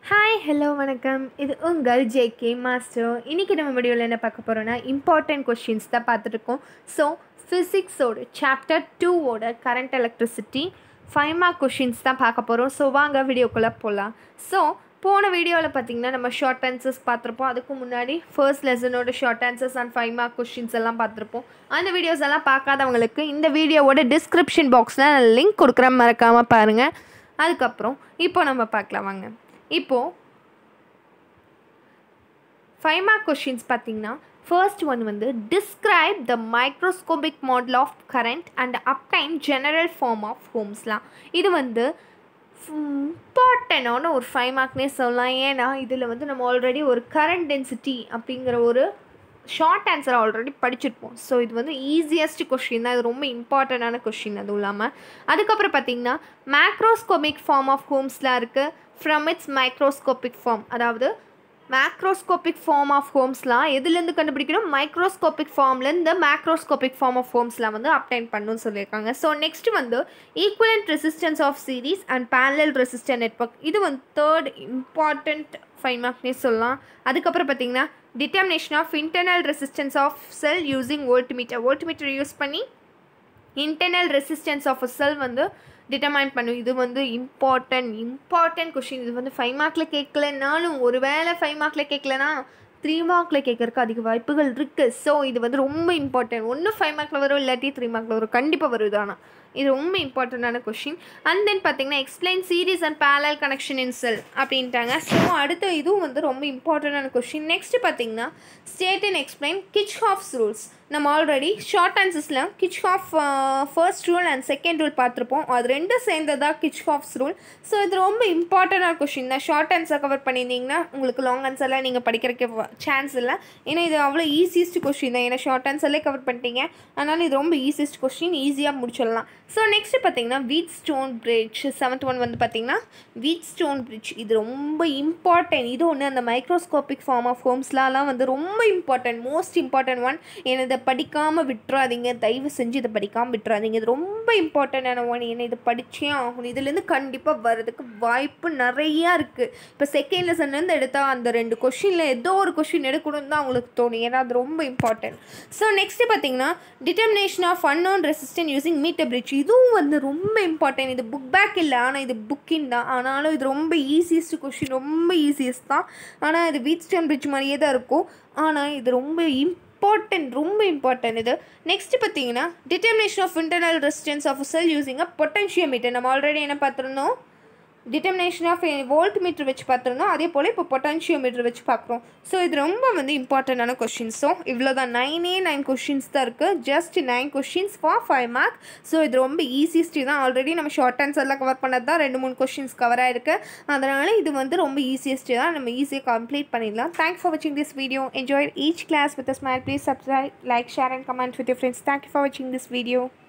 hi hello வணக்கம் இது உங்கள் ஜேகே மாஸ்டர் இன்றைக்கி நம்ம வீடியோவில் என்ன பார்க்க போகிறோன்னா இம்பார்ட்டன்ட் கொஷின்ஸ் தான் பார்த்துருக்கோம் ஸோ ஃபிசிக்ஸோட சாப்டர் டூவோட current electricity five mark questions தான் பார்க்க போகிறோம் ஸோ வாங்க வீடியோக்குள்ளே போகலாம் ஸோ போன வீடியோவில் பார்த்தீங்கன்னா நம்ம ஷார்ட் ஆன்சர்ஸ் பார்த்துருப்போம் அதுக்கு முன்னாடி ஃபர்ஸ்ட் லெசனோட short answers and five mark questions எல்லாம் பார்த்துருப்போம் அந்த வீடியோஸ் எல்லாம் பார்க்காதவங்களுக்கு இந்த வீடியோவோட டிஸ்கிரிப்ஷன் பாக்ஸில் நான் லிங்க் கொடுக்குறேன் மறக்காமல் பாருங்கள் அதுக்கப்புறம் இப்போ நம்ம பார்க்கலாம் வாங்க இப்போது ஃபைவ் மார்க் கொஷின்ஸ் பார்த்தீங்கன்னா ஃபர்ஸ்ட் ஒன் வந்து describe the microscopic model of current and obtain general form of Ohm's law இது வந்து இம்பார்ட்டண்டான ஒரு ஃபைவ் மார்க்னே சொல்லலாம் ஏன்னா இதில் வந்து நம்ம ஆல்ரெடி ஒரு கரண்ட் டென்சிட்டி அப்படிங்கிற ஒரு ஷார்ட் ஆன்சர் ஆல்ரெடி படிச்சிருப்போம் ஸோ இது வந்து ஈஸியஸ்ட் கொஷின் தான் இது ரொம்ப இம்பார்ட்டண்டான கொஷின் அதுவும் இல்லாமல் அதுக்கப்புறம் பார்த்தீங்கன்னா மேக்ரோஸ்கோபிக் ஃபார்ம் ஆஃப் ஹோம்ஸ்லாம் இருக்குது ஃப்ரம் இட்ஸ் மைக்ரோஸ்கோபிக் ஃபார்ம் அதாவது மேக்ரோஸ்கோபிக் ஃபார்ம் ஆஃப் ஹோம்ஸ்லாம் எதுலேருந்து கண்டுபிடிக்கணும் மைக்ரோஸ்கோபிக் ஃபார்ம்லேருந்து மேக்ரோஸ்கோபிக் ஃபார்ம் ஆஃப் ஹோம்ஸ்லாம் வந்து அப்டைன் பண்ணணும்னு சொல்லியிருக்காங்க ஸோ நெக்ஸ்ட் வந்து equivalent resistance of series and parallel resistant network இது வந்து தேர்ட் இம்பார்ட்டண்ட் ஃபைவ் மார்க்னே சொல்லலாம் அதுக்கப்புறம் பார்த்தீங்கன்னா determination of internal resistance of cell using voltmeter voltmeter use பண்ணி internal resistance of a cell வந்து டிட்டர்மைன் பண்ணும் இது வந்து இம்பார்ட்டன்ட் இம்பார்ட்டன்ட் கொஷின் இது வந்து ஃபைவ் மார்க்கில் கேட்கலனாலும் ஒரு வேளை ஃபைவ் மார்க்கில் கேட்கலனா த்ரீ மார்க்கில் கேட்கறக்கு அதிக வாய்ப்புகள் இருக்குது ஸோ இது வந்து ரொம்ப இம்பார்ட்டன்ட் ஒன்று ஃபைவ் மார்க்கில் வரும் இல்லாட்டி த்ரீ மார்க்கில் வரும் கண்டிப்பாக வருது ஆனால் இது ரொம்ப இம்பார்ட்டண்ட்டான கொஷின் அண்ட் தென் பார்த்தீங்கன்னா explain series and parallel connection in cell அப்படின்ட்டாங்க ஸோ அடுத்த இதுவும் வந்து ரொம்ப இம்பார்ட்டண்டான கொஷின் நெக்ஸ்ட் பார்த்தீங்கன்னா state and explain Kirchhoff's rules நம்ம ஆல்ரெடி ஷார்ட் ஆன்சர்ஸில் Kirchhoff first rule and second rule பார்த்துருப்போம் அது ரெண்டும் சேர்ந்ததா கிச் ஹாஃப்ஸ் ரூல் ஸோ இது ரொம்ப இம்பார்ட்டண்டான கொஷின் தான் ஷார்ட் ஆன்சர் கவர் பண்ணியிருந்தீங்கன்னா உங்களுக்கு லாங் ஆன்சர்லாம் நீங்கள் படிக்கிறதுக்கு சான்ஸ் இல்லை ஏன்னா இது அவ்வளோ ஈஸியஸ்ட் கொஷின் தான் ஏன்னா ஷார்ட் ஆன்சர்லேயே கவர் பண்ணிட்டீங்க அதனால் இது ரொம்ப ஈஸியஸ்ட் கொஷின் ஈஸியாக முடிச்சிடலாம் ஸோ நெக்ஸ்ட் பார்த்தீங்கன்னா வீட் ஸ்டோன் பிரிட்ஜ் செவன்த் ஒன் வந்து பார்த்தீங்கன்னா வீட் ஸ்டோன் பிரிட்ஜ் இது ரொம்ப இம்பார்ட்டன்ட் இது ஒன்று அந்த மைக்ரோஸ்கோபிக் ஃபார்ம் ஆஃப் ஹோம்ஸ்லாம் வந்து ரொம்ப இம்பார்ட்டன்ட் மோஸ்ட் இம்பார்ட்டன்ட் ஒன் ஏன்னா இதை படிக்காமல் விட்டுறாதீங்க தயவு செஞ்சு இதை படிக்காமல் விட்டுறாதீங்க இது ரொம்ப இம்பார்ட்டண்டான ஒன் ஏன்னா இதை படித்தே ஆகணும் இதுலேருந்து கண்டிப்பாக வர்றதுக்கு வாய்ப்பு நிறையா இருக்குது இப்போ செகண்ட் லெசன்லேருந்து எடுத்தால் அந்த ரெண்டு கொஷினில் ஏதோ ஒரு கொஷின் எடுக்கணும்னு தான் அவங்களுக்கு தோணும் ஏன்னா அது ரொம்ப இம்பார்ட்டன்ட் ஸோ நெக்ஸ்ட்டு பார்த்தீங்கன்னா determination of unknown resistant using meter bridge இதுவும் வந்து ரொம்ப இம்பார்ட்டன்ட் இது புக் பேக் இல்லை ஆனால் இது புக்கின் தான் ஆனாலும் இது ரொம்ப ஈஸியஸ்ட் கொஷின் ரொம்ப ஈஸியஸ்ட் தான் ஆனால் இது வீட் ஸ்டோன் பிரிட்ஜ் மாதிரியே தான் இருக்கும் ஆனால் இது ரொம்ப இம்பார்ட்டன்ட் ரொம்ப இம்பார்ட்டன்ட் இது நெக்ஸ்ட் பார்த்தீங்கன்னா determination of internal resistance of cell using a potentiometer நம்ம ஆல்ரெடி என்ன பார்த்துருந்தோம் டிட்டர்மினேஷன் ஆஃப் வோல்ட் மீட்டர் வச்சு பார்த்துருந்தோம் அதே போல் இப்போ பொட்டான்ஷியோமீட்டர் வச்சு பார்க்குறோம் ஸோ இது ரொம்ப வந்து இம்பார்ட்டண்டான கொஷின்ஸ் ஸோ இவ்வளோ தான் நைனே நைன் கொஷின்ஸ் தான் இருக்குது just nine questions for five mark so இது ரொம்ப ஈஸியஸ்ட் தான் ஆல்ரெடி நம்ம ஷார்ட் ஆன்சர்லாம் கவர் பண்ணது தான் ரெண்டு மூணு கொஷின்ஸ் கவர் ஆயிருக்கு அதனால் இது வந்து ரொம்ப ஈஸியஸ்ட் தான் நம்ம ஈஸியாக கம்ப்ளீட் பண்ணிடலாம் தேங்க்ஸ் ஃபார் வாட்சிங் this video enjoy each class with a smile please subscribe like share and comment with your friends thank you for வாட்சிங் திஸ் வீடியோ